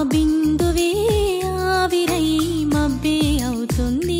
బిందువే ఆవిరై మబ్బే అవుతుంది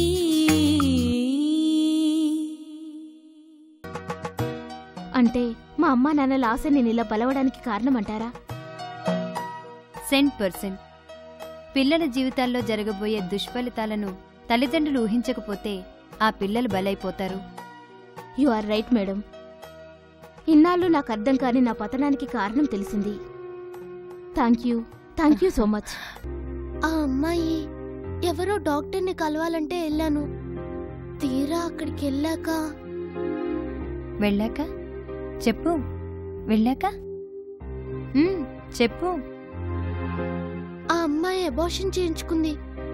అంటే మా అమ్మా నాన్నల ఆశ నేను ఇలా బలవడానికి కారణమంటారా సెంట్ పర్సెంట్ పిల్లల జీవితాల్లో జరగబోయే దుష్ఫలితాలను తల్లిదండ్రులు ఊహించకపోతే ఆ పిల్లలు బలైపోతారు యు ఆర్ రైట్ మేడం ఇన్నాళ్ళు నాకు అర్థం కాని నా పతనానికి కారణం తెలిసింది thank you thank you so much ఆ అమ్మాయి ఎవరో డాక్టర్ని కలవాలంటే వెళ్ళాను తీరా అక్కడికి వెళ్ళాక వెళ్ళాక చెప్పు వెళ్ళాక మ్మ్, చెప్పు ఆ అమ్మాయి అబార్షన్ చేయించుకుంది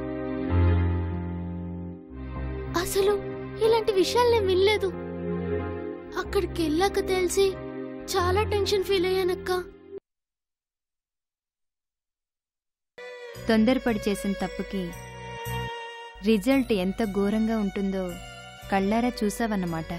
అసలు ఇలాంటి విషయాలు నేను వినలేదు అక్కడికి వెళ్ళాక తెలిసి చాలా టెన్షన్ ఫీల్ అయ్యానక్క తొందరపడి చేసిన తప్పుకి రిజల్ట్ ఎంత ఘోరంగా ఉంటుందో కళ్ళారా చూసావన్నమాట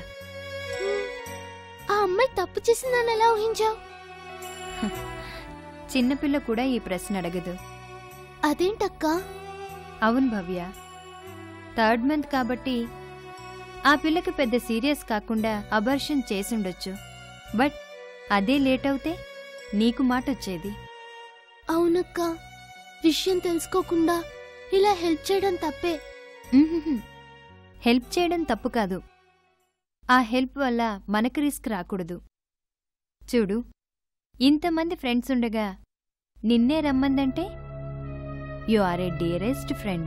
ఆ అమ్మాయి తప్పు చేసిందని ఎలా ఊహించావు చిన్నపిల్ల కూడా ఈ ప్రశ్న అడగదు అదేంటక్క అవును భవ్య థర్డ్ మంత్ కాబట్టి ఆ పిల్లకి పెద్ద సీరియస్ కాకుండా అబర్షన్ చేసుండొచ్చు బట్ అదే లేట్ అవుతే నీకు మాట వచ్చేది అవునక్క విషయం తెలుసుకోకుండా ఇలా హెల్ప్ చేయడం తప్పే మ్మ్హ్మ్. హెల్ప్ చేయడం తప్పు కాదు ఆ హెల్ప్ వల్ల మనకు రిస్క్ రాకూడదు చూడు ఇంతమంది ఫ్రెండ్స్ ఉండగా నిన్నే రమ్మందంటే you are a dearest friend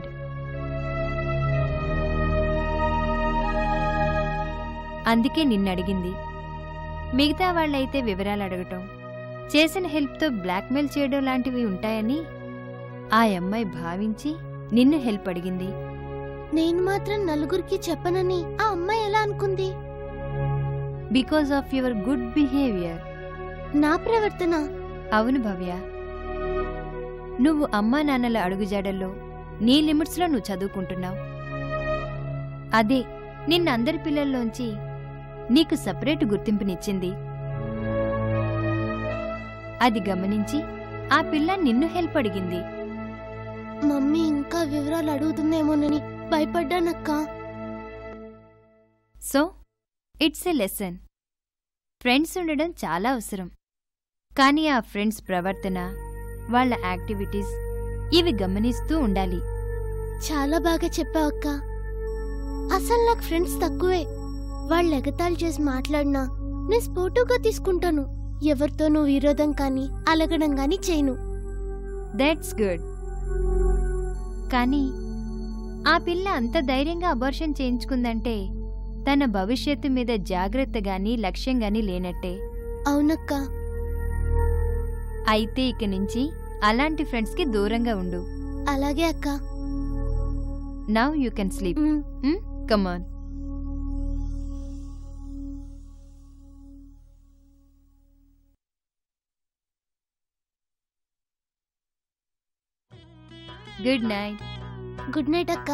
అందుకే నిన్నడిగింది మిగతా వాళ్ళైతే వివరాలు అడగటం చేసిన హెల్ప్తో బ్లాక్మెయిల్ చేయడం లాంటివి ఉంటాయని ఆ అమ్మాయి భావించి నిన్ను హెల్ప్ అడిగింది నేను మాత్రం నలుగురికి చెప్పనని ఆ అమ్మాయి ఎలా అనుకుంది because of your good behaviour నా ప్రవర్తన అవును భవ్య నువ్వు అమ్మా నాన్నల అడుగుజాడల్లో నీ లిమిట్స్లో నువ్వు చదువుకుంటున్నావు అదే నిన్న అందరి పిల్లల్లోంచి నీకు సపరేట్ గుర్తింపునిచ్చింది అది గమనించి ఆ పిల్ల నిన్ను హెల్ప్ అడిగింది మమ్మీ ఇంకా వివరాలు అడుగుతుందేమోనని భయపడ్డానక్క so it's a lesson friends ఉండడం చాలా అవసరం కానీ ఆ ఫ్రెండ్స్ ప్రవర్తన వాళ్ళ యాక్టివిటీస్ ఇవి గమనిస్తూ ఉండాలి చాలా బాగా చెప్పావు అక్క అసలు నాకు ఫ్రెండ్స్ తక్కువే వాళ్ళు ఎగతాళి చేసి మాట్లాడినా నేను స్పోర్టివ్గా తీసుకుంటాను ఎవరితోనూ విరోధం కానీ అలగడం కానీ చేయను దట్స్ గుడ్ కానీ ఆ పిల్ల అంత ధైర్యంగా అబార్షన్ చేయించుకుందంటే తన భవిష్యత్తు మీద జాగ్రత్త గాని లక్ష్యం గాని లేనట్టే అవునక్క అయితే ఇక నుంచి అలాంటి ఫ్రెండ్స్కి దూరంగా ఉండు అలాగే అక్క now you can sleep um. Come on good night good night అక్క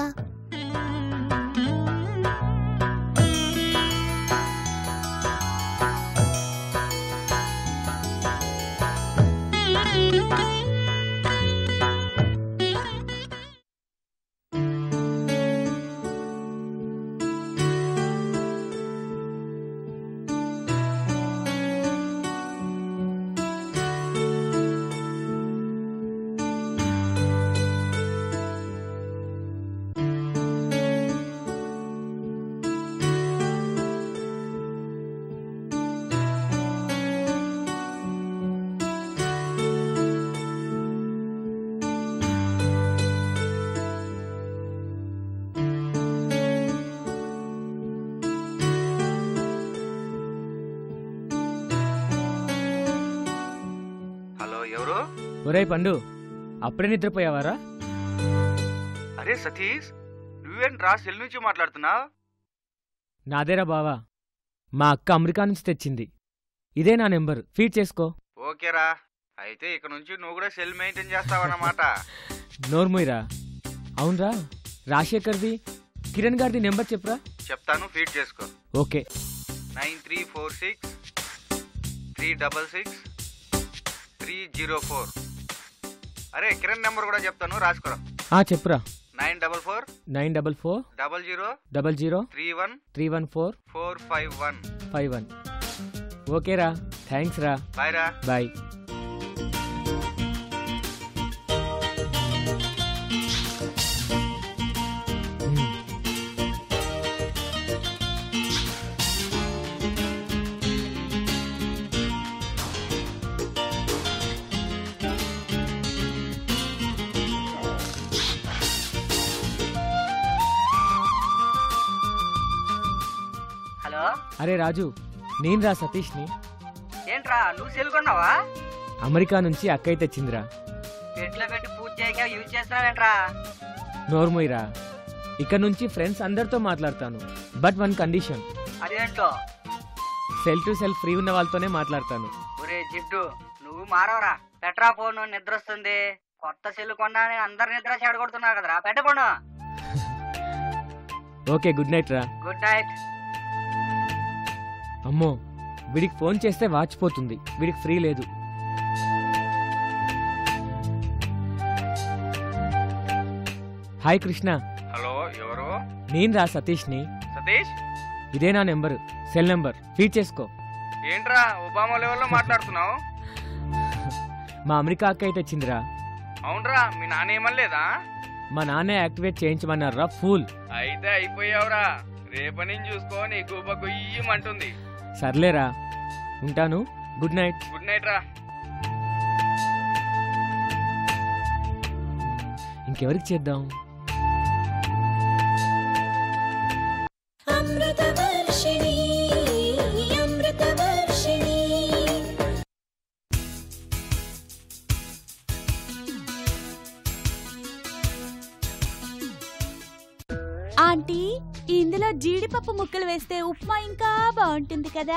హలో ఎవరు ఒరే పండు అప్పుడే నిద్రపోయావారా అరే సతీష్ నువ్వేంట్రా సెల్ నుంచి మాట్లాడుతున్నావు నాదేరా బావా మా అక్క అమెరికా నుంచి తెచ్చింది ఇదే నా నెంబర్ ఫీడ్ చేసుకో ఓకేరా అయితే ఇక నుంచి నువ్వు కూడా సెల్ మెయింటైన్ చేస్తావన్నమాట నోర్ముయిరా అవునరా రాజశేఖర్ది కిరణ్ గారిది నెంబర్ చెప్పురా చెప్తాను ఫీడ్ చేసుకో okay nine three four six three double six three zero four అరే కిరణ్ నెంబర్ కూడా చెప్తాను రాసుకోరా ఆ చెప్పురా nine double four nine double four double zero double zero three one three one four four five one five one ఓకేరా thanks రా bye రా bye hello అరే రాజు నేను రా సతీష్ని ఏంట్రా నువ్వు సెల్కొన్నావా అమెరికా నుంచి అక్కయ్య తెచ్చిందిరా పెట్లో పెట్టి పూజ చేయక యూజ్ చేస్తున్నావేంట్రా నోర్మోయిరా ఇక నుంచి ఫ్రెండ్స్ అందరితో మాట్లాడతాను బట్ వన్ కండిషన్ అదేంటో సెల్ టు సెల్ ఫ్రీ ఉన్న వాళ్ళతోనే మాట్లాడతాను ఒరే జిడ్డు నువ్వు మారవరా పెట్రా ఫోన్ నిద్ర వస్తుంది కొత్త సెల్ కొన్నాని అందరు నిద్ర చెడగొడుతున్నారు కదరా పెట్టకుండా ఓకే గుడ్ నైట్ రా గుడ్ నైట్ అమ్మో వీడికి ఫోన్ చేస్తే వాచిపోతుంది వీడికి ఫ్రీ లేదు హాయ్ కృష్ణ హలో ఎవరు నేను రా సతీష్ని సతీష్ ఇదే నా నెంబర్ సెల్ నెంబర్ ఫీడ్ చేసుకో ఏంట్రా ఒబామా లెవెల్లో మాట్లాడుతున్నావు మా అమెరికా అక్కయ్య తెచ్చిందిరా అవునరా మీ నాన్న ఏమనలేదా మా నాన్నే యాక్టివేట్ చేయించమన్నారా ఫూల్ అయితే అయిపోయావురా రేపటి నుంచి చూసుకో నీ గూబ గుయ్యమంటుంది సర్లేరా ఉంటాను గుడ్ నైట్ గుడ్ నైట్ రా ఇంకెవరికి చేద్దాం అమృతవర్షిణి అమృతవర్షిణి ఆంటీ ఇందులో జీడిపప్పు ముక్కలు వేస్తే ఉప్మా ఇంకా బాగుంటుంది కదా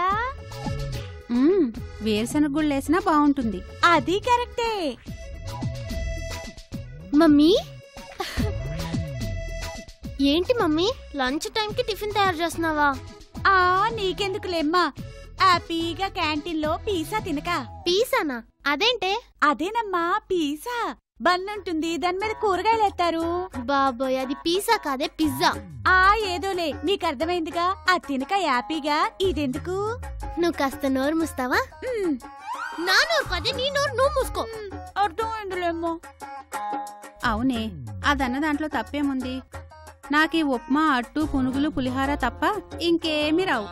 వేరుశనగ గుళ్ళు వేసినా బాగుంటుంది అది కరెక్టే మమ్మీ ఏంటి మమ్మీ లంచ్ టైంకి టిఫిన్ తయారు చేస్తున్నావా ఆ నీకెందుకులేమ్మా హ్యాపీగా క్యాంటీన్లో పిజ్జా తినక పీసానా అదేంటే అదేనమ్మా పిజ్జా బన్ ఉంటుంది దాని మీద కూరగాయలు ఎత్తారు బాబోయ్ అది పీసా కాదే పిజ్జా ఆ ఏదోలే నీకు అర్థమైందిగా అది తినక హ్యాపీగా ఇదెందుకు నువ్వు కాస్త నోరు మూస్తావా మ్, నా నోరు పదే నీ నోరు నువ్వు మూసుకో అర్థమైందిలేమ్మా అవునే అదన్న దాంట్లో తప్పేముంది నాకు ఈ ఉప్మా అట్టు పునుగులు పులిహార తప్ప ఇంకేమీ రావు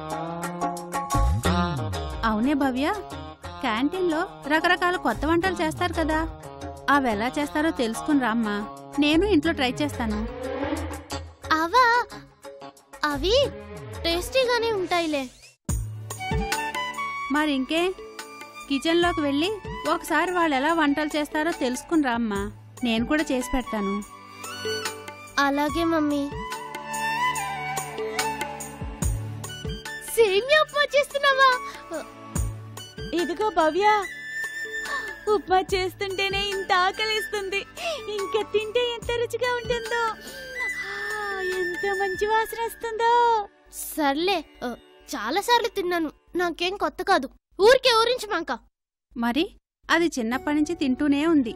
అవునే భవ్య క్యాంటీన్లో రకరకాల కొత్త వంటలు చేస్తారు కదా అవి ఎలా చేస్తారో తెలుసుకుని రామ్మా నేను ఇంట్లో ట్రై చేస్తాను అవా అవి టేస్టీగానే ఉంటాయిలే మరి ఇంకే కిచెన్లోకి వెళ్ళి ఒకసారి వాళ్ళు ఎలా వంటలు చేస్తారో తెలుసుకుని రామ్మా నేను కూడా చేసి పెడతాను అలాగే మమ్మీ సేమియా ఉప్మా చేస్తున్నావా ఇదిగో భవ్య ఉప్మా చేస్తుంటేనే ఇంత ఆకలిస్తుంది ఇంకా తింటే ఎంత రుచిగా ఉంటుందో ఆ, ఎంత మంచి వాసన వస్తుందో సర్లే చాలా సార్లు తిన్నాను నాకేం కొత్త కాదు ఊరికే ఊరించి మాక మరి అది చిన్నప్పటి నుంచి తింటూనే ఉంది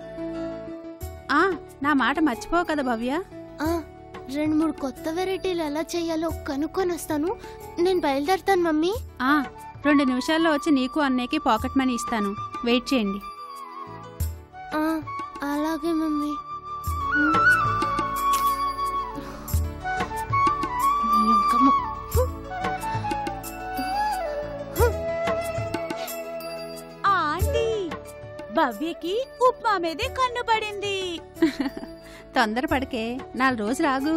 ఆ నా మాట మర్చిపోవు కదా భవ్య రెండు మూడు కొత్త వెరైటీలు ఎలా చేయాలో కనుక్కొని వస్తాను నేను బయలుదేరుతాను మమ్మీ ఆ రెండు నిమిషాల్లో వచ్చి నీకు అన్నయ్యకి పాకెట్ మనీ ఇస్తాను వెయిట్ చేయండి ఆ, అలాగే మమ్మీ నీ యొక్కమ్మ. ఆ ఆంటీ భవ్యకి ఉప్మా మీదే కన్ను పడింది తొందరపడకే నాలుగు రోజులు ఆగు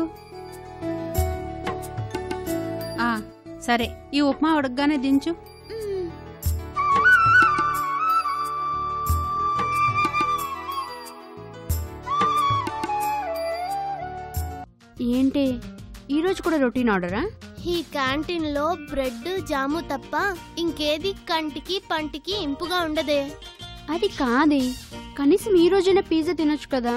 ఆ సరే ఈ ఉప్మా ఉడకగానే దించు మ్, ఏంటి ఈరోజు కూడా రొటీన్ ఆర్డరా ఈ క్యాంటీన్ లో బ్రెడ్ జాము తప్ప ఇంకేది కంటికి పంటికి ఇంపుగా ఉండదే అది కాదే కనీసం ఈ రోజైనా పిజ్జా తినొచ్చు కదా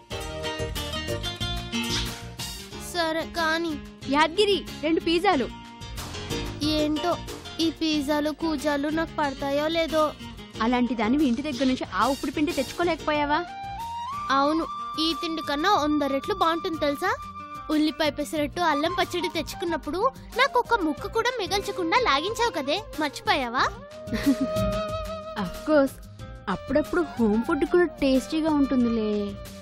సరే కానీ యాద్గిరి రెండు పిజ్జాలు ఏంటో ఈ పిజ్జాలు కూజాలు నాకు పడతాయో లేదో అలాంటి దానివి ఇంటి దగ్గర నుంచి ఆ ఉప్పుడు పిండి తెచ్చుకోలేకపోయావా అవును ఈ తిండి కన్నా వంద రెట్లు బాగుంటుంది తెలుసా ఉల్లిపాయ పెసరట్టు అల్లం పచ్చడి తెచ్చుకున్నప్పుడు నాకు ఒక ముక్క కూడా మిగల్చకుండా లాగించావు కదే మర్చిపోయావా కోర్స్ అప్పుడప్పుడు హోమ్ ఫుడ్ కూడా టేస్టీగా ఉంటుందిలే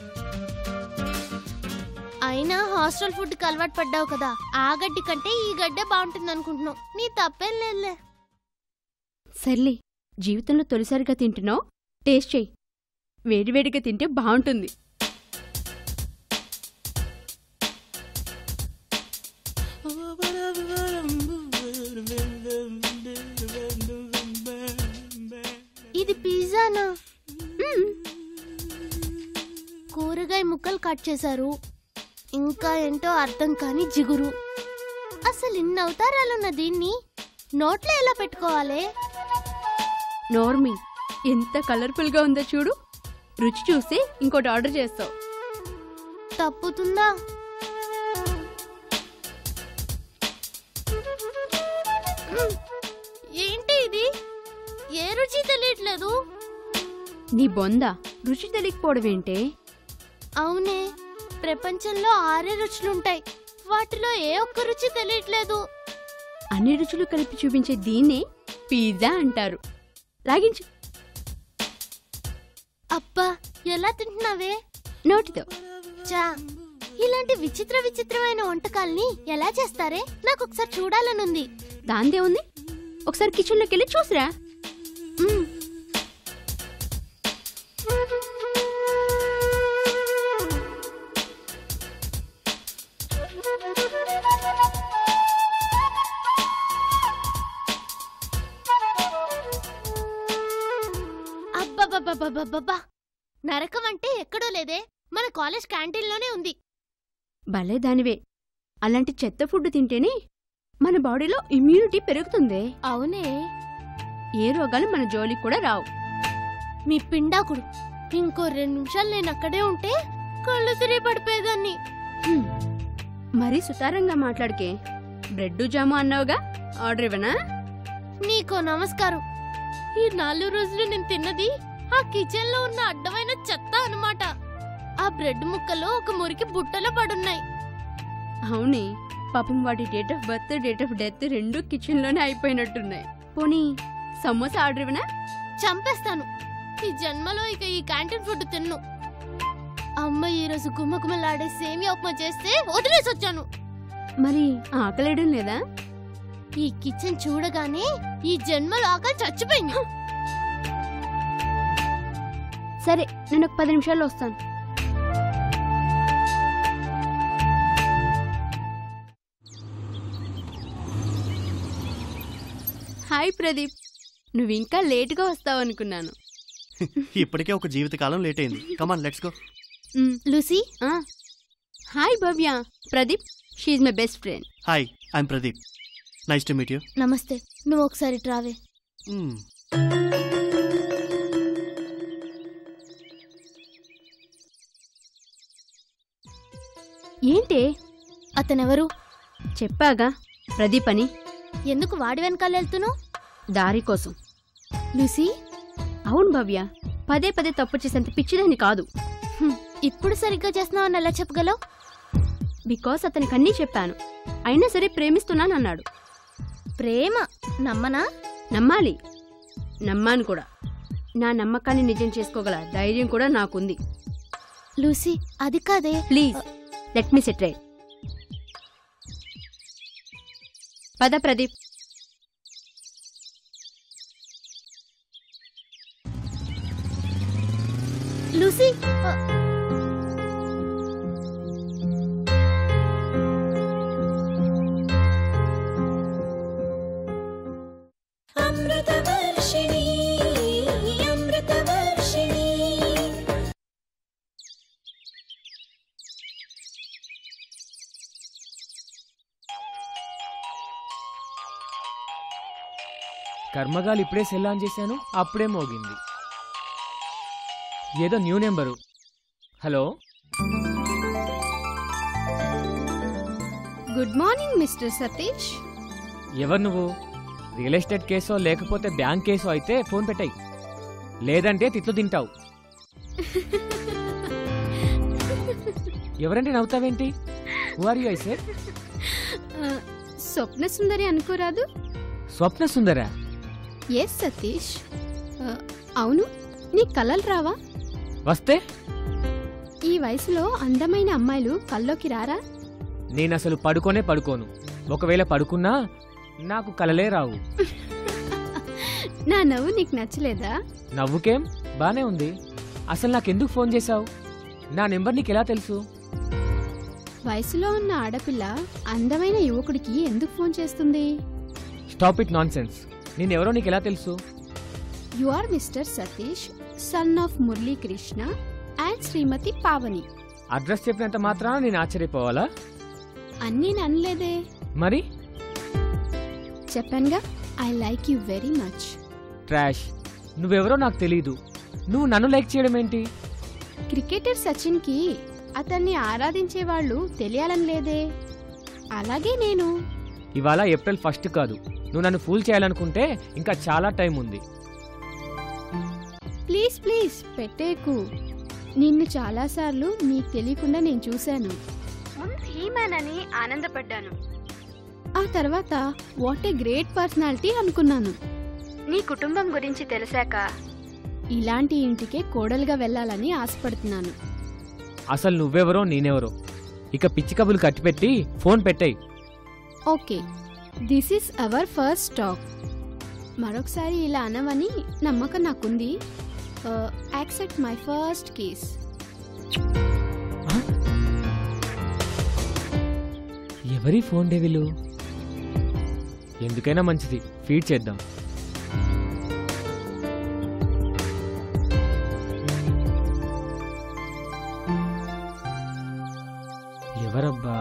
అయినా హాస్టల్ ఫుడ్ కి అలవాటు పడ్డావు కదా ఆ గడ్డి కంటే ఈ గడ్డే బాగుంటుంది అనుకుంటున్నావు నీ తప్పేం లేదులే సర్లే జీవితంలో తొలిసారిగా తింటున్నావు టేస్ట్ చెయ్యి వేడివేడిగా తింటే బాగుంటుంది ఇది పిజ్జానా మ్మ్. కూరగాయ ముక్కలు కట్ చేశారు ఇంకా ఏంటో అర్థం కాని జిగురు అసలు ఇన్ని అవతారాలున్న దీన్ని నోట్లో ఎలా పెట్టుకోవాలి నోర్మి ఎంత కలర్ఫుల్గా ఉందో చూడు రుచి చూసి ఇంకోటి ఆర్డర్ చేస్తావు తప్పుతుందా మ్మ్. ఏంటి ఇది ఏ రుచి తెలియట్లేదు నీ బొంద రుచి తెలియకపోవడమేంటే అవునే ప్రపంచంలో ఆరే రుచులుంటాయి వాటిలో ఏ ఒక్క రుచి తెలియట్లేదు అన్ని రుచులు కలిపి చూపించే దీన్నే పిజ్జా అంటారు లాగించు అబ్బా ఎలా తింటున్నావే నోటితో చా ఇలాంటి విచిత్ర విచిత్రమైన వంటకాల్ని ఎలా చేస్తారే నాకు ఒకసారి చూడాలనుంది దాందే ఉంది ఒకసారి కిచెన్లోకి వెళ్ళి చూసిరా మ్మ్. అబ్బబ్బబ్బబ్బబ్బబ్బా నరకం అంటే ఎక్కడో లేదే మన కాలేజ్ క్యాంటీన్లోనే ఉంది భలే దానివే అలాంటి చెత్త ఫుడ్ తింటేనే మన బాడీలో ఇమ్యూనిటీ పెరుగుతుంది అవునే ఏ రోగాలు మన జోలికి కూడా రావు మీ పిండాకుడు ఇంకో రెండు నిమిషాలు నేను అక్కడే ఉంటే కళ్ళు తిరిగి పడిపోయేదాన్ని హ్మ్. మరీ సుతారంగా మాట్లాడికే బ్రెడ్ జాము అన్నావుగా ఆర్డర్ ఇవ్వనా నీకో నమస్కారం ఈ నాలుగు రోజులు నేను తిన్నది ఆ కిచెన్ లో ఉన్న అడ్డమైన చెత్త అన్నమాట ఆ బ్రెడ్ ముక్కలు ఒక మురికి బుట్టలో పడున్నాయి అవునే పాపం వాటి date of birth date of death రెండు కిచెన్ లోనే అయిపోయినట్టున్నాయి పోనీ సమోసా ఆర్డర్ ఇవ్వనా చంపేస్తాను ఈ జన్మలో ఇక ఈ క్యాంటీన్ ఫుడ్ తిన్ను అమ్మ ఈ రోజు గుమ్మగుమ్మలాడే సేమియా ఉప్మా చేస్తే వదిలేసి వచ్చాను మరి ఆకలేయడం లేదా ఈ కిచెన్ చూడగానే ఈ జన్మలో ఆకలి చచ్చిపోయింది సరే నేను ఒక పది నిమిషాల్లో వస్తాను హాయ్ ప్రదీప్ నువ్వు ఇంకా లేటుగా వస్తావు అనుకున్నాను ఇప్పటికే ఒక జీవితకాలం లేట్ అయింది come on let's go hmm, Lucy ఆ. Hi Bhavya Pradeep she's my best friend hi I'm Pradeep nice to meet you నమస్తే నువ్వు ఒకసారి ట్రావే ఏంటి అతనెవరు చెప్పాగా ప్రదీప్ అని ఎందుకు వాడి వెనకాల వెళ్తున్నావు దారి కోసం లూసీ అవును భవ్య పదే పదే తప్పు చేసేంత పిచ్చిదాన్ని కాదు హ్మ్, ఇప్పుడు సరిగ్గా చేస్తున్నావు ఎలా చెప్పగలవు బికాస్ అతనికి అన్నీ చెప్పాను అయినా సరే ప్రేమిస్తున్నాను అన్నాడు ప్రేమ నమ్మనా నమ్మాలి నమ్మాను కూడా నా నమ్మకాన్ని నిజం చేసుకోగల ధైర్యం కూడా నాకుంది లూసీ అది కాదే please let me set right పద ప్రదీప్ లూసీ ఆ, అమృతవర్షిణి అమృతవర్షిణి కర్మగాలు ఇప్పుడే సెల్ ఆన్ చేశాను అప్పుడే మోగింది ఏదో new number hello good morning mister Satish ఎవరు నువ్వు రియల్ ఎస్టేట్ కేసో లేకపోతే బ్యాంక్ కేసో అయితే ఫోన్ పెట్టాయి లేదంటే తిట్లు తింటావు ఎవరంటే నవ్వుతావేంటి హు ఆర్ యు ఐసే స్వప్న సుందరి అనుకోరాదు స్వప్న సుందరా ఎస్ సతీష్ ఆ, అవును నీ కలలు రావా వస్తే ఈ వయసులో అందమైన అమ్మాయిలు కల్లోకి రారా నేను అసలు పడుకోనే పడుకోను ఒకవేళ పడుకున్నా నాకు కలలే రావు నా నవ్వు నీకు నచ్చలేదా నవ్వుకేం బానే ఉంది అసలు నాకెందుకు ఫోన్ చేశావు నా నెంబర్ నీకు ఎలా తెలుసు వయసులో ఉన్న ఆడపిల్ల అందమైన యువకుడికి ఎందుకు ఫోన్ చేస్తుంది స్టాప్ ఇట్ నాన్ సెన్స్ నేనెవరో నీకు ఎలా తెలుసు you are mister Satish son of Muralikrishna and Srimathi Pavani address చెప్పినంత మాత్రాన నేను ఆశ్చర్యపోవాలా అన్నీ ననలేదే మరి చెప్పానుగా I like you very much trash నువ్వెవరో నాకు తెలీదు నువ్వు నన్ను లైక్ చేయడం ఏంటి క్రికెటర్ సచిన్కి అతన్ని ఆరాధించే వాళ్ళు తెలియాలని లేదే అలాగే నేను ఇవాళ ఏప్రిల్ ఫస్ట్ కాదు నువ్వు నన్ను ఫూల్ చేయాలనుకుంటే ఇంకా చాలా టైం ఉంది ప్లీజ్ ప్లీజ్ పెట్టేకు నిన్ను చాలాసార్లు నీకు తెలియకుండా నేను చూశాను ముందు ఈ మ్యాన్ అని ఆనందపడ్డాను ఆ తర్వాత వాట్ ఏ గ్రేట్ పర్సనాలిటీ అనుకున్నాను నీ కుటుంబం గురించి తెలిసాక ఇలాంటి ఇంటికే కోడలుగా వెళ్ళాలని ఆశపడుతున్నాను అసలు నువ్వెవరో నేనెవరో ఇక పిచ్చి కబులు కట్టిపెట్టి ఫోన్ పెట్టాయి okay this is our first talk మరొకసారి ఇలా అనవని నమ్మకం నాకుంది యాక్సెప్ట్ మై ఫస్ట్ కేస్ ఎవరి ఫోన్ డెవిలు ఎందుకైనా మంచిది ఫీడ్ చేద్దాం ఎవరబ్బా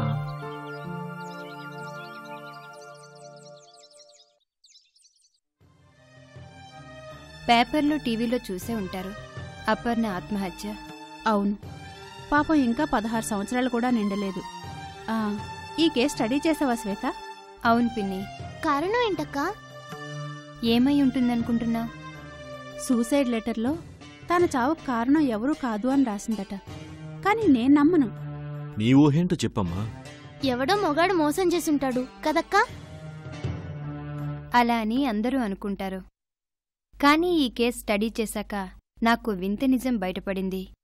పేపర్లో టీవీలో చూసే ఉంటారు అపర్ణ ఆత్మహత్య అవును పాపం ఇంకా పదహారు సంవత్సరాలు కూడా నిండలేదు ఆ, ఈ కేసు స్టడీ చేసావా శ్వేత అవును పిన్ని కారణం ఏంటక్కా ఏమై ఉంటుందనుకుంటున్నావు సూసైడ్ లెటర్లో తన చావుకు కారణం ఎవరూ కాదు అని రాసిందట కానీ నేను నమ్మను నీ ఊహేంటో చెప్పమ్మా ఎవడో మొగాడు మోసం చేసుంటాడు కదక్కా అలా అని అందరూ అనుకుంటారు కానీ ఈ కేస్ స్టడీ చేశాక నాకు వింత నిజం బయటపడింది